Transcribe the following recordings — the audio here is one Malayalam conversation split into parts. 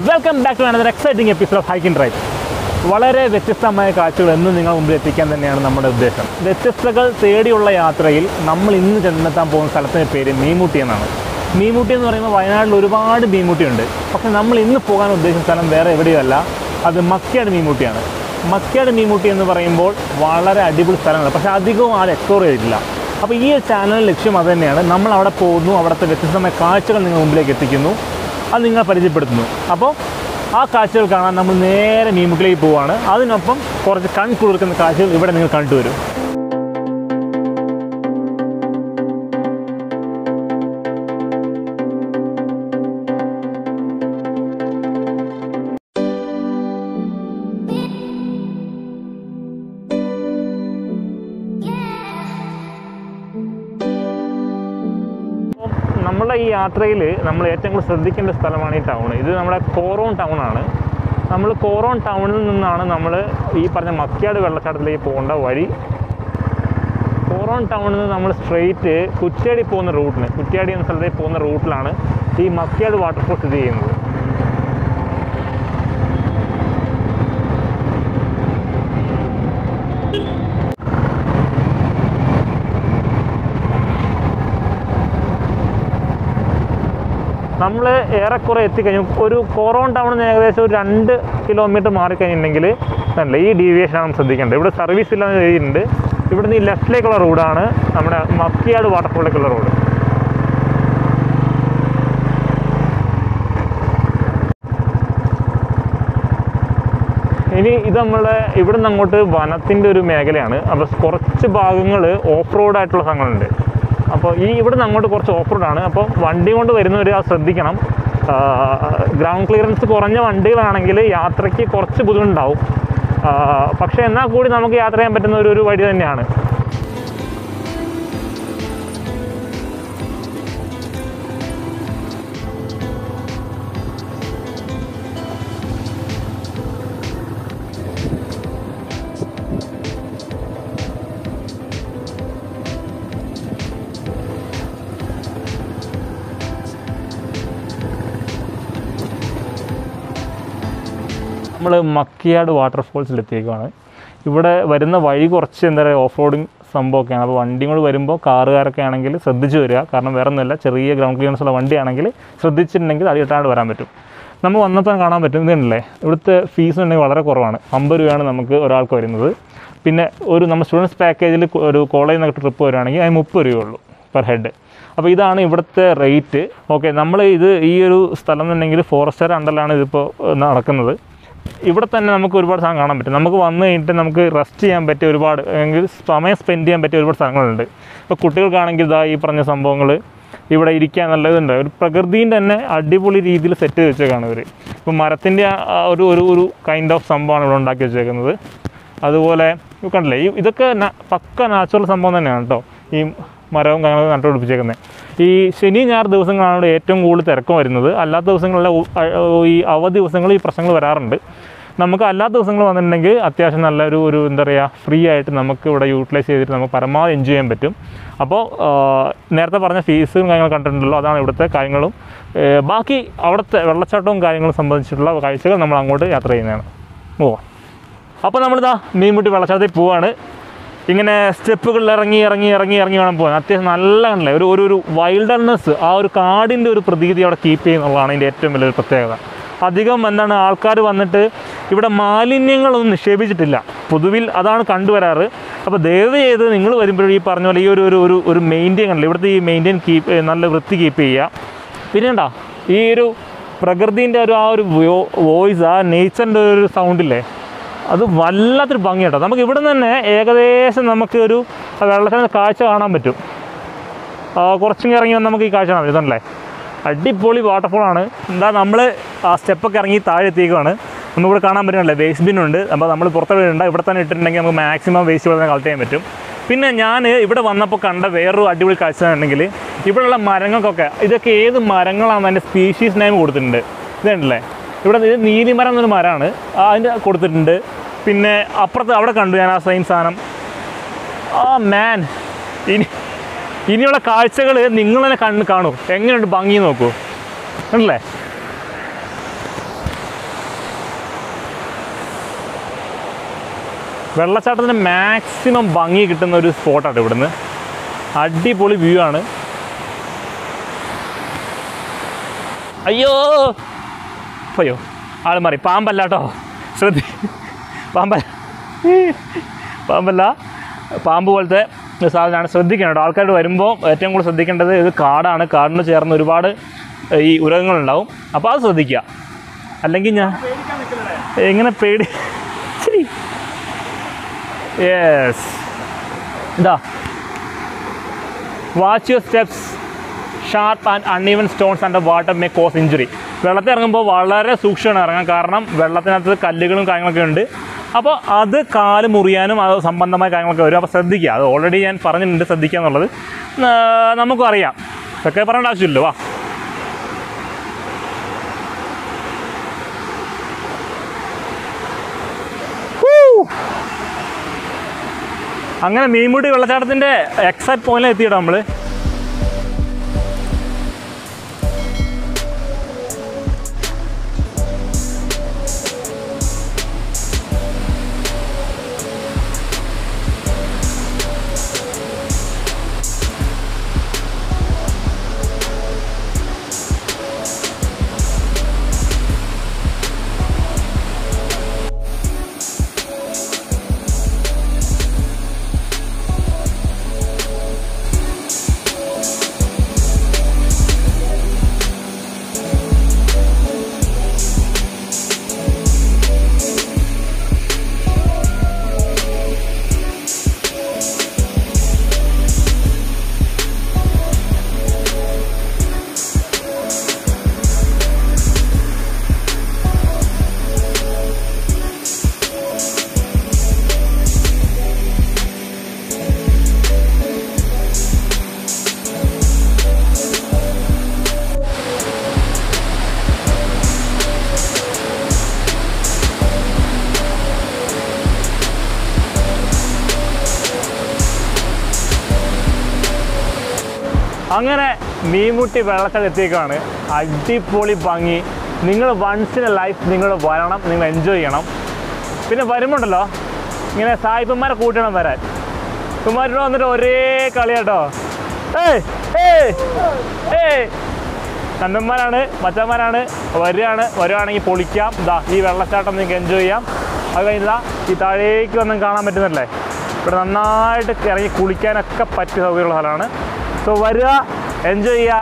Welcome back to another exciting episode of hiking drive വളരെ വ്യത്യസ്തമായ കാഴ്ചകൾ എന്നും നിങ്ങൾ മുമ്പിൽ എത്തിക്കാൻ തന്നെയാണ് നമ്മുടെ ഉദ്ദേശം വ്യത്യസ്തകൾ തേടിയുള്ള യാത്രയിൽ നമ്മൾ ഇന്ന് ചെന്നെത്താൻ പോകുന്ന സ്ഥലത്തിൻ്റെ പേര് മീമുട്ടി എന്നാണ് മീമുട്ടി എന്ന് പറയുമ്പോൾ വയനാട്ടിൽ ഒരുപാട് മീമുട്ടിയുണ്ട് പക്ഷേ നമ്മൾ ഇന്ന് പോകാൻ ഉദ്ദേശിച്ച സ്ഥലം വേറെ എവിടെയുമല്ല അത് മക്കിയാട് മീമുട്ടിയാണ് മക്കിയാട് മീമുട്ടി എന്ന് പറയുമ്പോൾ വളരെ അടിപൊളി സ്ഥലമാണ് പക്ഷേ അധികവും ആൾ എക്സ്പ്ലോർ ചെയ്തിട്ടില്ല അപ്പോൾ ഈ ഒരു ചാനൽ ലക്ഷ്യം അത് തന്നെയാണ് നമ്മൾ അവിടെ പോകുന്നു അവിടുത്തെ വ്യത്യസ്തമായ കാഴ്ചകൾ നിങ്ങൾ മുമ്പിലേക്ക് എത്തിക്കുന്നു അത് നിങ്ങൾ പരിചയപ്പെടുത്തുന്നു അപ്പോൾ ആ കാഴ്ചകൾ കാണാൻ നമ്മൾ നേരെ മീമുക്കിലേക്ക് പോവുകയാണ് അതിനൊപ്പം കുറച്ച് കൺകുളിർക്കുന്ന കാഴ്ചകൾ ഇവിടെ നിങ്ങൾ കണ്ടുവരും നമ്മുടെ ഈ യാത്രയിൽ നമ്മൾ ഏറ്റവും കൂടുതൽ ശ്രദ്ധിക്കേണ്ട സ്ഥലമാണ് ഈ ടൗൺ ഇത് നമ്മുടെ കോറോൺ ടൗൺ ആണ് നമ്മൾ കോറോൺ ടൗണിൽ നിന്നാണ് നമ്മൾ ഈ പറഞ്ഞ മക്കിയാട് വെള്ളച്ചാട്ടത്തിലേക്ക് പോകേണ്ട വഴി കോറോൺ ടൗണിൽ നിന്ന് നമ്മൾ സ്ട്രെയിറ്റ് കുറ്റ്യാടി പോകുന്ന റൂട്ടിന് കുറ്റ്യാടി എന്ന സ്ഥലത്തേക്ക് പോകുന്ന റൂട്ടിലാണ് ഈ മക്കിയാട് വാട്ടർഫോൾ സ്ഥിതി ചെയ്യുന്നത് നമ്മൾ ഏറെക്കുറെ എത്തിക്കഴിഞ്ഞു ഒരു കോറോൺ ടൗണിൽ നിന്ന് ഏകദേശം ഒരു രണ്ട് കിലോമീറ്റർ മാറിക്കഴിഞ്ഞിട്ടുണ്ടെങ്കിൽ അല്ല ഈ ഡീവിയേഷൻ ആണ് ശ്രദ്ധിക്കേണ്ടത് ഇവിടെ സർവീസ് ഇല്ലാന്ന് എഴുതിയിട്ടുണ്ട് ഇവിടുന്ന് ഈ ലെഫ്റ്റിലേക്കുള്ള റോഡാണ് നമ്മുടെ മക്കിയാട് വാട്ടർഫോളിലേക്കുള്ള റോഡ് ഇനി ഇത് നമ്മളെ ഇവിടുന്ന് അങ്ങോട്ട് വനത്തിൻ്റെ ഒരു മേഖലയാണ് അപ്പോൾ കുറച്ച് ഭാഗങ്ങൾ ഓഫ് റോഡ് ആയിട്ടുള്ള സ്ഥലങ്ങളുണ്ട് അപ്പോൾ ഈ ഇവിടുന്ന് അങ്ങോട്ട് കുറച്ച് ഓഫ് റോഡാണ് അപ്പോൾ വണ്ടി കൊണ്ട് വരുന്നവർ അത് ശ്രദ്ധിക്കണം ഗ്രൗണ്ട് ക്ലിയറൻസ് കുറഞ്ഞ വണ്ടികളാണെങ്കിൽ യാത്രയ്ക്ക് കുറച്ച് ബുദ്ധിമുട്ടുണ്ടാവും ആ, പക്ഷേ എന്നാൽ കൂടി നമുക്ക് യാത്ര ചെയ്യാൻ പറ്റുന്ന ഒരു ഒരു വഴി തന്നെയാണ് നമ്മൾ മക്കിയാട് വാട്ടർഫോൾസിലെത്തിയേക്കുവാണ് ഇവിടെ വരുന്ന വഴി കുറച്ച് എന്താ പറയുക ഓഫ് റോഡിങ് സംഭവമൊക്കെയാണ് അപ്പോൾ വണ്ടിയും കൂടി വരുമ്പോൾ കാറുകാരൊക്കെ ആണെങ്കിൽ ശ്രദ്ധിച്ച് വരിക കാരണം വേറെ ഒന്നുമില്ല ചെറിയ ഗ്രൗണ്ട് ക്ലിയറൻസ് ഉള്ള വണ്ടിയാണെങ്കിൽ ശ്രദ്ധിച്ചിട്ടുണ്ടെങ്കിൽ അത് ഇട്ടാണ്ട് വരാൻ പറ്റും നമ്മൾ വന്നപ്പോൾ കാണാൻ പറ്റും ഇതുണ്ടല്ലേ ഇവിടുത്തെ ഫീസ് ഉണ്ടെങ്കിൽ വളരെ കുറവാണ് അമ്പത് രൂപയാണ് നമുക്ക് ഒരാൾക്ക് വരുന്നത് പിന്നെ ഒരു നമ്മൾ സ്റ്റുഡൻസ് പാക്കേജിൽ ഒരു കോളേജിൽ നിന്നൊക്കെ ട്രിപ്പ് വരികയാണെങ്കിൽ അതിന് മുപ്പത് രൂപയുള്ളൂ പെർ ഹെഡ് അപ്പോൾ ഇതാണ് ഇവിടുത്തെ റേറ്റ് ഓക്കെ നമ്മൾ ഇത് ഈ ഒരു സ്ഥലം എന്നുണ്ടെങ്കിൽ ഫോറസ്റ്റുകാർ അണ്ടറിലാണ് ഇതിപ്പോൾ നടക്കുന്നത് ഇവിടെ തന്നെ നമുക്ക് ഒരുപാട് സാധനം കാണാൻ പറ്റും നമുക്ക് വന്നു കഴിഞ്ഞിട്ട് നമുക്ക് റെസ്റ്റ് ചെയ്യാൻ പറ്റിയ ഒരുപാട് അല്ലെങ്കിൽ സമയം സ്പെൻഡ് ചെയ്യാൻ പറ്റിയ ഒരുപാട് സ്ഥലങ്ങളുണ്ട് ഇപ്പോൾ കുട്ടികൾക്കാണെങ്കിൽ ഇതാ ഈ പറഞ്ഞ സംഭവങ്ങൾ ഇവിടെ ഇരിക്കാൻ നല്ലതുണ്ട് ഒരു പ്രകൃതിൻ്റെ തന്നെ അടിപൊളി രീതിയിൽ സെറ്റ് ചെയ്ത് വെച്ചേക്കാണ് ഇവർ ഇപ്പോൾ മരത്തിൻ്റെ ആ- ആ ഒരു ഒരു ഒരു കൈൻഡ് ഓഫ് സംഭവമാണ് ഇവിടെ ഉണ്ടാക്കി വെച്ചേക്കുന്നത് അതുപോലെ ഇത് കണ്ടില്ലേ ഈ ഇതൊക്കെ ന- പക്ക നാച്ചുറൽ സംഭവം തന്നെയാണ് കേട്ടോ ഈ മരവും കാര്യങ്ങളൊക്കെ നട്ടുപിടിപ്പിച്ചേക്കുന്നത് ഈ ശനി ഞായർ ദിവസങ്ങളാണ് ഇവിടെ ഏറ്റവും കൂടുതൽ തിരക്കം വരുന്നത് അല്ലാത്ത ദിവസങ്ങളിൽ ഈ അവധി ദിവസങ്ങളിൽ ഈ പ്രശ്നങ്ങൾ വരാറുണ്ട് നമുക്ക് അല്ലാത്ത ദിവസങ്ങൾ വന്നിട്ടുണ്ടെങ്കിൽ അത്യാവശ്യം നല്ലൊരു ഒരു എന്താ പറയുക ഫ്രീ ആയിട്ട് നമുക്ക് ഇവിടെ യൂട്ടിലൈസ് ചെയ്തിട്ട് നമുക്ക് പരമാവധി എൻജോയ് ചെയ്യാൻ പറ്റും അപ്പോൾ ആ, നേരത്തെ പറഞ്ഞ ഫീസും കാര്യങ്ങളും കണ്ടിട്ടുണ്ടല്ലോ അതാണ് ഇവിടുത്തെ കാര്യങ്ങളും ഏ, ബാക്കി അവിടുത്തെ വെള്ളച്ചാട്ടവും കാര്യങ്ങളും സംബന്ധിച്ചിട്ടുള്ള കാഴ്ചകൾ നമ്മൾ അങ്ങോട്ട് യാത്ര ചെയ്യുന്നതാണ് ഓ അപ്പോൾ നമ്മളിതാ മീൻമുട്ടി വെള്ളച്ചാട്ടത്തിൽ പോവാണ് ഇങ്ങനെ സ്റ്റെപ്പുകളിൽ ഇറങ്ങി ഇറങ്ങി ഇറങ്ങി ഇറങ്ങി വേണം പോകാൻ അത്യാവശ്യം നല്ല കണ്ടല്ലേ ഒരു ഒരു ഒരു വൈൽഡർനെസ് ആ ഒരു കാടിൻ്റെ ഒരു പ്രതീതി അവിടെ കീപ്പ് ചെയ്യുന്നുള്ളതാണ് ഇതിൻ്റെ ഏറ്റവും വലിയൊരു പ്രത്യേകത അധികം എന്താണ് ആൾക്കാർ വന്നിട്ട് ഇവിടെ മാലിന്യങ്ങളൊന്നും നിക്ഷേപിച്ചിട്ടില്ല പൊതുവിൽ അതാണ് കണ്ടുവരാറ് അപ്പോൾ ദയവ് ചെയ്ത് നിങ്ങൾ വരുമ്പോഴും ഈ പറഞ്ഞ പോലെ ഈ ഒരു ഒരു ഒരു ഒരു മെയിൻറ്റെയിൻ കണ്ടില്ല ഇവിടുത്തെ ഈ മെയിൻറ്റെയിൻ കീപ്പ് നല്ല വൃത്തി കീപ്പ് ചെയ്യുക പിന്നെ ഉണ്ടാ ഈ ഒരു പ്രകൃതിൻ്റെ ഒരു ആ ഒരു വോയിസ് ആ നേച്ചറിൻ്റെ ഒരു സൗണ്ടില്ലേ അത് വല്ലാത്തൊരു ഭംഗി കേട്ടോ നമുക്ക് ഇവിടെ നിന്ന് തന്നെ ഏകദേശം നമുക്ക് ഒരു വെള്ളത്തിൻ്റെ കാഴ്ച കാണാൻ പറ്റും ആ, കുറച്ചും ഇറങ്ങി വന്ന് നമുക്ക് ഈ കാഴ്ച കാണാൻ പറ്റും ഇതല്ലേ അടിപൊളി വാട്ടർഫോളാണ് എന്താ നമ്മൾ ആ സ്റ്റെപ്പൊക്കെ ഇറങ്ങി താഴെ എത്തിയേക്കുവാണ് നമുക്കിവിടെ കാണാൻ പറ്റുന്നില്ല വേസ്റ്റ് ബിൻ ഉണ്ട് അപ്പോൾ നമ്മൾ പുറത്തോട്ട് ഇടണ്ട ഇവിടെ തന്നെ ഇട്ടിട്ടുണ്ടെങ്കിൽ നമുക്ക് മാക്സിമം വേസ്റ്റ് ഇവിടെ കളക്ട് ചെയ്യാൻ പറ്റും പിന്നെ ഞാൻ ഇവിടെ വന്നപ്പോൾ കണ്ട വേറൊരു അടിപൊളി കാഴ്ച ഉണ്ടെങ്കിൽ ഇവിടെയുള്ള മരങ്ങൾക്കൊക്കെ ഇതൊക്കെ ഏത് മരങ്ങളാണെന്ന് അതിൻ്റെ സ്പീഷീസ് നെയിം കൊടുത്തിട്ടുണ്ട് ഇതുണ്ടല്ലേ ഇവിടെ ഇത് നീലിമരം എന്നൊരു മരമാണ് ആ, അതിൻ്റെ കൊടുത്തിട്ടുണ്ട് പിന്നെ അപ്പുറത്ത് അവിടെ കണ്ടു ഞാൻ ആ സെയിം സാധനം ആ മാൻ ഇനി ഇനിയുള്ള കാഴ്ചകൾ നിങ്ങൾ തന്നെ കണ്ണ് കാണൂ എങ്ങനെയുണ്ട് ഭംഗി നോക്കൂ ഉണ്ടല്ലേ വെള്ളച്ചാട്ടത്തിന് മാക്സിമം ഭംഗി കിട്ടുന്ന ഒരു സ്പോട്ടാണ് ഇവിടുന്ന് അടിപൊളി വ്യൂ ആണ് അയ്യോ അയ്യോ ആൾ മാറി പാമ്പല്ല കേട്ടോ ശ്രദ്ധി പാമ്പല്ല പാമ്പല്ല പാമ്പ് പോലത്തെ ഒരു സാധനമാണ് ശ്രദ്ധിക്കണം കേട്ടോ ആൾക്കാർ വരുമ്പോൾ ഏറ്റവും കൂടുതൽ ശ്രദ്ധിക്കേണ്ടത് ഇത് കാടാണ് കാടിന് ചേർന്ന് ഒരുപാട് ഈ ഉരകങ്ങളുണ്ടാവും അപ്പോൾ അത് ശ്രദ്ധിക്കുക അല്ലെങ്കിൽ ഞാൻ എങ്ങനെ പേടി ശരി യെസ് ഇതാ watch your steps sharp and uneven stones and water may cause injury വെള്ളത്തിൽ ഇറങ്ങുമ്പോൾ വളരെ സൂക്ഷിച്ചാണ് ഇറങ്ങാൻ കാരണം വെള്ളത്തിനകത്ത് കല്ലുകളും കാര്യങ്ങളൊക്കെ ഉണ്ട് അപ്പോൾ അത് കാല് മുറിയാനും അത് സംബന്ധമായ കാര്യങ്ങളൊക്കെ വരും അപ്പോൾ ശ്രദ്ധിക്കുക അത് ഓൾറെഡി ഞാൻ പറഞ്ഞിട്ടുണ്ട് ശ്രദ്ധിക്കുക എന്നുള്ളത് ആ, നമുക്കും അറിയാം ഇതൊക്കെ പറയേണ്ട ആവശ്യമില്ലല്ലോ വാ Woo! അങ്ങനെ മീൻമുട്ടി വെള്ളച്ചാട്ടത്തിൻ്റെ എക്സാക്ട് പോയിന്റിൽ എത്തിയിട്ടോ നമ്മൾ അങ്ങനെ മീൻമുട്ടി വെള്ളച്ചാട്ടം എത്തിയേക്കാണ് അടിപൊളി ഭംഗി നിങ്ങൾ വൺസ് ഇൻ എ ലൈഫ് നിങ്ങൾ വരണം നിങ്ങൾ എൻജോയ് ചെയ്യണം പിന്നെ വരുമ്പോണ്ടല്ലോ ഇങ്ങനെ സായിപ്പന്മാരെ കൂട്ടണം വരാൻ ഇവന്മാരോട് വന്നിട്ട് ഒരേ കളിയാട്ടോ ഏയ് ഏയ് ഏയ് കണ്ണന്മാരാണ് മച്ചന്മാരാണ് വരികയാണ് വരുവാണെങ്കിൽ പൊളിക്കാം ഇതാ ഈ വെള്ളച്ചാട്ടം നിങ്ങൾക്ക് എൻജോയ് ചെയ്യാം അത് കഴിഞ്ഞാൽ ഈ താഴേക്ക് വന്നും കാണാൻ പറ്റുന്നല്ലേ ഇവിടെ നന്നായിട്ട് ഇറങ്ങി കുളിക്കാനൊക്കെ പറ്റിയ സൗകര്യമുള്ള സ്ഥലമാണ് സോ വരിക എൻജോയ് ചെയ്യുക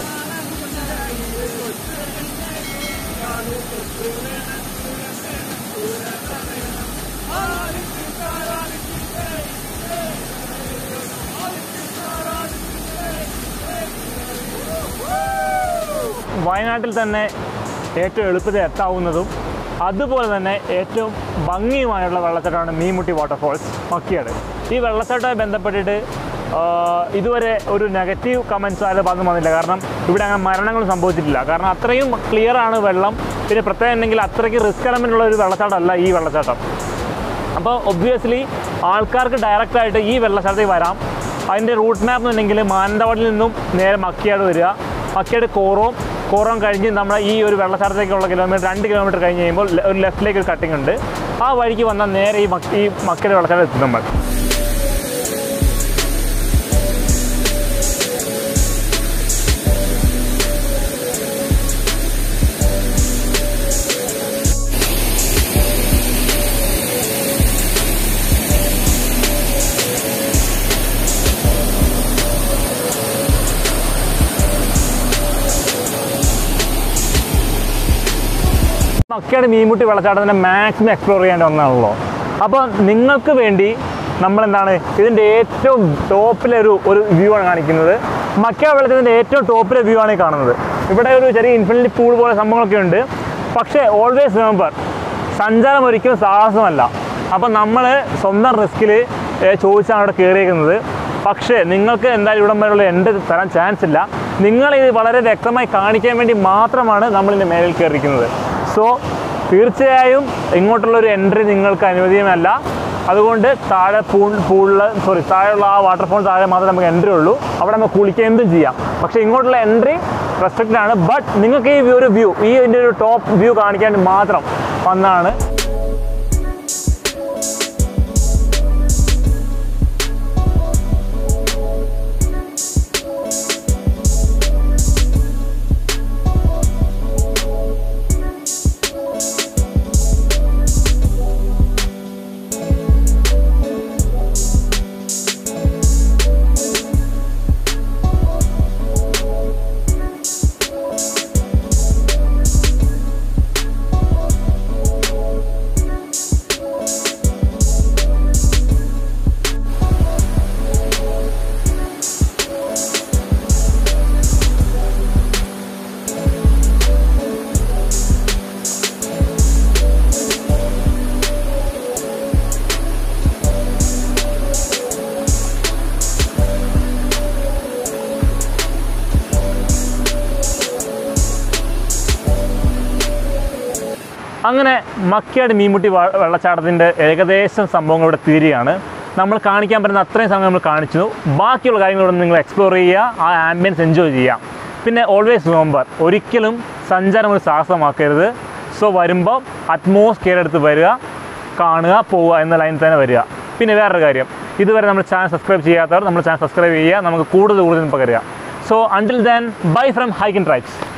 വയനാട്ടിൽ തന്നെ ഏറ്റവും എളുപ്പത്തിൽ എത്താവുന്നതും അതുപോലെ തന്നെ ഏറ്റവും ഭംഗിയുമായുള്ള വെള്ളച്ചാട്ടമാണ് മീൻമുട്ടി വാട്ടർഫോൾസ് മക്കിയാട് ഈ വെള്ളച്ചാട്ടവുമായി ബന്ധപ്പെട്ടിട്ട് ആ, ഇതുവരെ ഒരു നെഗറ്റീവ് കമൻസ് ആരും ഭാഗം വന്നില്ല കാരണം ഇവിടെ അങ്ങനെ മരണങ്ങൾ സംഭവിച്ചിട്ടില്ല കാരണം അത്രയും ക്ലിയർ ആണ് വെള്ളം പിന്നെ പ്രത്യേകം ഉണ്ടെങ്കിൽ അത്രയ്ക്ക് റിസ്ക് എലമെൻ്റ് ഉള്ള ഒരു വെള്ളച്ചാട്ടമല്ല ഈ വെള്ളച്ചാട്ടം അപ്പോൾ ഒബ്വിയസ്ലി ആൾക്കാർക്ക് ഡയറക്റ്റായിട്ട് ഈ വെള്ളച്ചാട്ടത്തിൽ വരാം അതിൻ്റെ റൂട്ട് മാപ്പ് എന്നുണ്ടെങ്കിൽ മാനന്തവാടിയിൽ നിന്നും നേരെ മക്കിയാട് വരിക മക്കിയാട് കോറോം കോറോം കഴിഞ്ഞ് നമ്മൾ ഈ ഒരു വെള്ളച്ചാട്ടത്തേക്കുള്ള കിലോമീറ്റർ രണ്ട് കിലോമീറ്റർ കഴിഞ്ഞ് കഴിയുമ്പോൾ ലെ- ഒരു ലെഫ്റ്റിലേക്ക് ഒരു കട്ടിംഗ് ഉണ്ട് ആ വഴിക്ക് വന്നാൽ നേരെ ഈ മക്ക് ഈ മക്കിയാട് വെള്ളച്ചാട്ടം എത്തും നമ്മൾ മക്കയുടെ മീൻമുട്ടി വെള്ളച്ചാട്ടത്തിനെ മാക്സിമം എക്സ്പ്ലോർ ചെയ്യേണ്ട ഒന്നാണല്ലോ അപ്പോൾ നിങ്ങൾക്ക് വേണ്ടി നമ്മളെന്താണ് ഇതിൻ്റെ ഏറ്റവും ടോപ്പിലെ ഒരു ഒരു വ്യൂ ആണ് കാണിക്കുന്നത് മക്ക വെള്ളത്തിൻ്റെ ഏറ്റവും ടോപ്പിലെ വ്യൂ ആണ് ഈ കാണുന്നത് ഇവിടെ ഒരു ചെറിയ ഇൻഫിനിറ്റി പൂൾ പോലെ സംഭവങ്ങളൊക്കെ ഉണ്ട് പക്ഷേ ഓൾവേസ് റിമെമ്പർ സഞ്ചാരം ഒരിക്കലും സാഹസമല്ല അപ്പം നമ്മൾ സ്വന്തം റിസ്കിൽ ചോദിച്ചാണ് അവിടെ കയറിയേക്കുന്നത് പക്ഷേ നിങ്ങൾക്ക് എന്തായാലും ഇവിടം വരെയുള്ള എൻ്റെ തരാൻ ചാൻസ് ഇല്ല നിങ്ങളിത് വളരെ വ്യക്തമായി കാണിക്കാൻ വേണ്ടി മാത്രമാണ് നമ്മളിതിൻ്റെ മേലിൽ കയറിയിരിക്കുന്നത് സോ തീർച്ചയായും ഇങ്ങോട്ടുള്ള ഒരു എൻട്രി നിങ്ങൾക്ക് അനുവദീയമല്ല അതുകൊണ്ട് താഴെ പൂൾ പൂളിൽ സോറി താഴെയുള്ള ആ വാട്ടർഫോൾ താഴെ മാത്രമേ നമുക്ക് എൻട്രി ഉള്ളൂ അവിടെ നമുക്ക് കുളിക്കുക എന്തും ചെയ്യാം പക്ഷേ ഇങ്ങോട്ടുള്ള എൻട്രി റെസ്ട്രിക്റ്റഡ് ആണ് ബട്ട് നിങ്ങൾക്ക് ഈ ഒരു വ്യൂ ഈ ഇതിൻ്റെ ഒരു ടോപ്പ് വ്യൂ കാണിക്കാൻ മാത്രം വന്നാണ് അങ്ങനെ മക്കിയാട് മീൻമുട്ടി വ- വെള്ളച്ചാട്ടത്തിൻ്റെ ഏകദേശം സംഭവങ്ങൾ ഇവിടെ തീരുകയാണ് നമ്മൾ കാണിക്കാൻ പറ്റുന്ന അത്രയും സമയം നമ്മൾ കാണിച്ചു ബാക്കിയുള്ള കാര്യങ്ങളോട് നിങ്ങൾ എക്സ്പ്ലോർ ചെയ്യുക ആ ആംബിയൻസ് എൻജോയ് ചെയ്യാം പിന്നെ ഓൾവേസ് റിമെമ്പർ ഒരിക്കലും സഞ്ചാരം ഒരു സാഹസമാക്കരുത് സോ വരുമ്പോൾ അറ്റ്മോസ്ഫിയർ എടുത്ത് വരിക കാണുക പോവുക എന്ന ലൈനിൽ തന്നെ വരിക പിന്നെ വേറൊരു കാര്യം ഇതുവരെ നമ്മൾ ചാനൽ സബ്സ്ക്രൈബ് ചെയ്യാത്തവർ നമ്മൾ ചാനൽ സബ്സ്ക്രൈബ് ചെയ്യുക നമുക്ക് കൂടുതൽ കൂടുതൽ പകരുക so until then bye from hiking tribes